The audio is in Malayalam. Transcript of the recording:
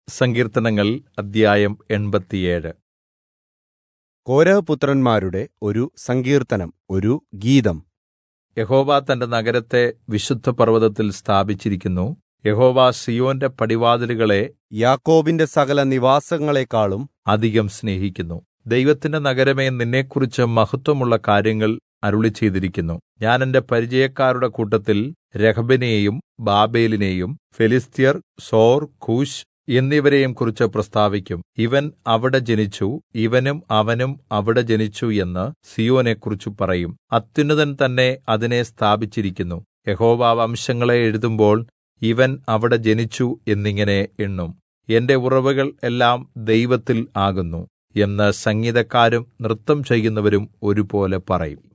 സങ്കീർത്തനങ്ങൾ അദ്ധ്യായം എൺപത്തിയേഴ് കോരഹ് പുത്രന്മാരുടെ ഒരു സങ്കീർത്തനം ഒരു ഗീതം യഹോവ തന്റെ നഗരത്തെ വിശുദ്ധപർവ്വതത്തിൽ സ്ഥാപിച്ചിരിക്കുന്നു യഹോവ സീയോന്റെ പടിവാതിലുകളെ യാക്കോബിന്റെ സകല നിവാസങ്ങളെക്കാളും അധികം സ്നേഹിക്കുന്നു ദൈവത്തിന്റെ നഗരമേ നിന്നെക്കുറിച്ച് മഹത്വമുള്ള കാര്യങ്ങൾ അരുളിച്ചെയ്തിരിക്കുന്നു ഞാൻ എന്റെ പരിചയക്കാരുടെ കൂട്ടത്തിൽ രഹബിനെയും ബാബേലിനെയും ഫെലിസ്ത്യർ സോർ കൂശ് എന്നിവരെയും കുറിച്ച് പ്രസ്താവിക്കും ഇവൻ അവിടെ ജനിച്ചു ഇവനും അവനും അവിടെ ജനിച്ചു എന്ന് സീയോനെക്കുറിച്ച് പറയും അത്യുന്നതൻ തന്നെ അതിനെ സ്ഥാപിച്ചിരിക്കുന്നു യഹോവ വംശങ്ങളെ എഴുതുമ്പോൾ ഇവൻ അവിടെ ജനിച്ചു എന്നിങ്ങനെ എണ്ണും എന്റെ ഉറവുകൾ എല്ലാം ദൈവത്തിൽ ആകുന്നു എന്ന് സംഗീതക്കാരും നൃത്തം ചെയ്യുന്നവരും ഒരുപോലെ പറയും